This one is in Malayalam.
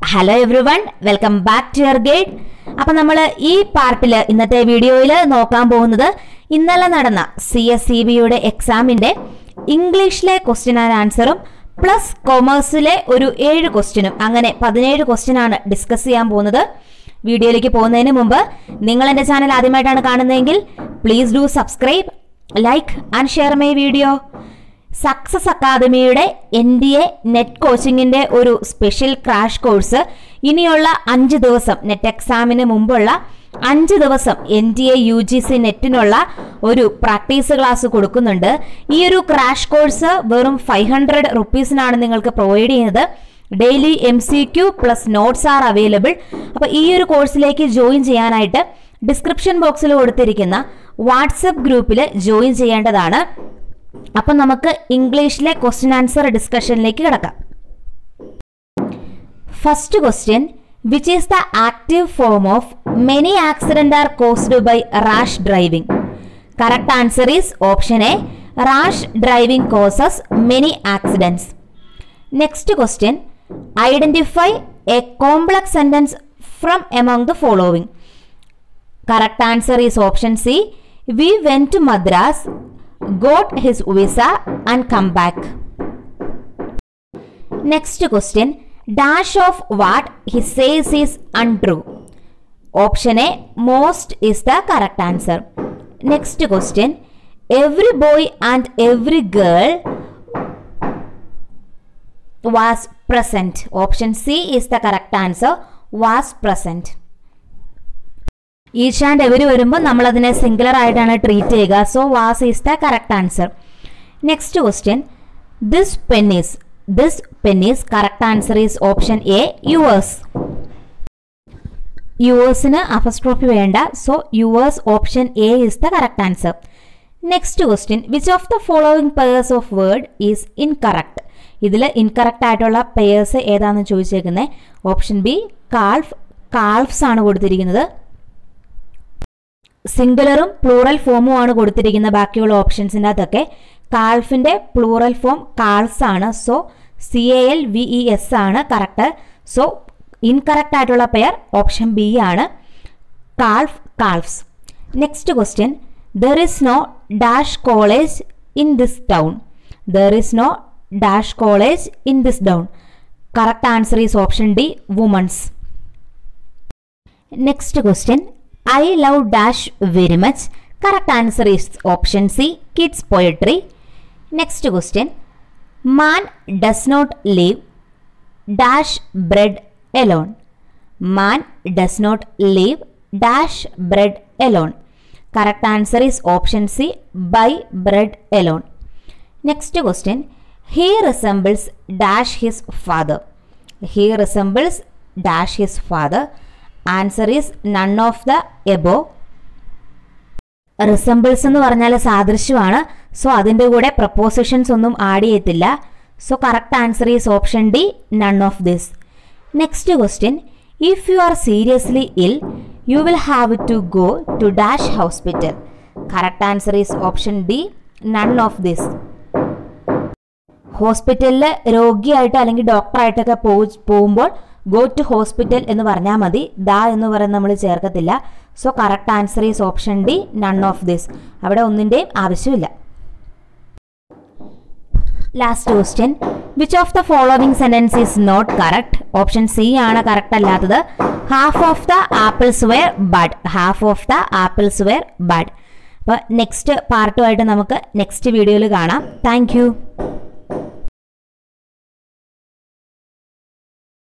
Hello everyone welcome back to your guide അപ്പൊ നമ്മൾ ഈ പാർട്ടിൽ ഇന്നത്തെ വീഡിയോയിൽ നോക്കാൻ പോകുന്നത് ഇന്നലെ നടന്ന സി എസ് സി ബിയുടെ എക്സാമിന്റെ ഇംഗ്ലീഷിലെ ക്വസ്റ്റ്യൻ ആൻഡ് ആൻസറും പ്ലസ് കൊമേഴ്സിലെ ഒരു ഏഴ് ക്വസ്റ്റ്യനും അങ്ങനെ പതിനേഴ് ക്വസ്റ്റ്യൻ ആണ് ഡിസ്കസ് ചെയ്യാൻ പോകുന്നത് വീഡിയോയിലേക്ക് പോകുന്നതിന് മുമ്പ് നിങ്ങൾ എൻ്റെ ചാനൽ ആദ്യമായിട്ടാണ് കാണുന്നതെങ്കിൽ please do subscribe like and share my video success അക്കാദമിയുടെ എൻ ഡി എ നെറ്റ് കോച്ചിങ്ങിന്റെ ഒരു സ്പെഷ്യൽ ക്രാഷ് കോഴ്സ് ഇനിയുള്ള അഞ്ച് ദിവസം നെറ്റ് എക്സാമിന് മുമ്പുള്ള അഞ്ച് ദിവസം N D A U G C നെറ്റിനുള്ള ഒരു പ്രാക്ടീസ് ക്ലാസ് കൊടുക്കുന്നുണ്ട് ഈ ഒരു ക്രാഷ് കോഴ്സ് വെറും ഫൈവ് ഹൺഡ്രഡ് റുപ്പീസിനാണ് നിങ്ങൾക്ക് പ്രൊവൈഡ് ചെയ്യുന്നത് daily M C Q plus notes are available അപ്പോൾ ഈ ഒരു കോഴ്സിലേക്ക് ജോയിൻ ചെയ്യാനായിട്ട് ഡിസ്ക്രിപ്ഷൻ ബോക്സിൽ കൊടുത്തിരിക്കുന്ന വാട്സപ്പ് ഗ്രൂപ്പിൽ ജോയിൻ ചെയ്യേണ്ടതാണ് അപ്പം നമുക്ക് ഇംഗ്ലീഷിലെ ക്വസ്റ്റ്യൻ ആൻസർ ഡിസ്കഷനിലേക്ക് കിടക്കാം first question which is the active form of many accident are caused by rash driving correct answer is option A rash driving causes many accidents next question identify a complex sentence from among the following correct answer is option C we went to Madras got his visa and come back. Next question dash of what he says is untrue. Option A most is the correct answer. Next question every boy and every girl was present. Option C is the correct answer was present. Each and every വരുമ്പോൾ നമ്മൾ അതിനെ സിംഗുലർ ആയിട്ടാണ് ട്രീറ്റ് ചെയ്യുക so was is the correct answer next question this pennies this pennies correct answer is option A yours യുവേഴ്സിന് അഫസ്ട്രോഫി വേണ്ട so yours option A is the correct answer next question which of the following pairs of word is incorrect ഇതിൽ ഇൻകറക്റ്റ് ആയിട്ടുള്ള പെയേഴ്സ് ഏതാണെന്ന് ചോദിച്ചേക്കുന്നത് ഓപ്ഷൻ ബി കാൾഫ് കാൾഫ്സ് ആണ് കൊടുത്തിരിക്കുന്നത് സിംഗുലറും പ്ലൂറൽ ഫോമും ആണ് കൊടുത്തിരിക്കുന്ന ബാക്കിയുള്ള ഓപ്ഷൻസിൻ്റെ അകത്തൊക്കെ കാൾഫിന്റെ പ്ലൂറൽ ഫോം കാൾസ് ആണ് so C A L V E S ആണ് കറക്റ്റ് സോ ഇൻകറക്റ്റ് ആയിട്ടുള്ള പെയർ ഓപ്ഷൻ ബി ആണ് calf calfs next question there is no dash college in this town there is no dash college in this town correct answer is option D women's next question I love dash very much. Correct answer is option C, kids poetry. Next question. Man does not live dash bread alone. Man does not live dash bread alone. Correct answer is option C, by bread alone. Next question. He resembles dash his father. He resembles dash his father. Answer is none of the above resembles എന്ന് പറഞ്ഞാൽ സാദൃശ്യമാണ് സോ അതിൻ്റെ കൂടെ പ്രപ്പോസിഷൻസ് ഒന്നും ആഡ് ചെയ്യത്തില്ല so correct answer is option D none of this next question if you are seriously ill you will have to go to dash hospital correct answer is option D none of this ഹോസ്പിറ്റലിൽ രോഗിയായിട്ട് അല്ലെങ്കിൽ ഡോക്ടറായിട്ടൊക്കെ പോകുമ്പോൾ ഗോ ടു ഹോസ്പിറ്റൽ എന്ന് പറഞ്ഞാൽ മതി ദ എന്ന് പറയുന്നത് നമ്മൾ ചേർക്കത്തില്ല so correct answer is option D none of this അവിടെ ഒന്നിൻ്റെയും ആവശ്യമില്ല last question which of the following sentence is not correct option C ആണ് കറക്റ്റ് അല്ലാത്തത് half of the apples were bad half of the apples were bad അപ്പോൾ നെക്സ്റ്റ് പാർട്ടുമായിട്ട് നമുക്ക് നെക്സ്റ്റ് വീഡിയോയിൽ കാണാം താങ്ക്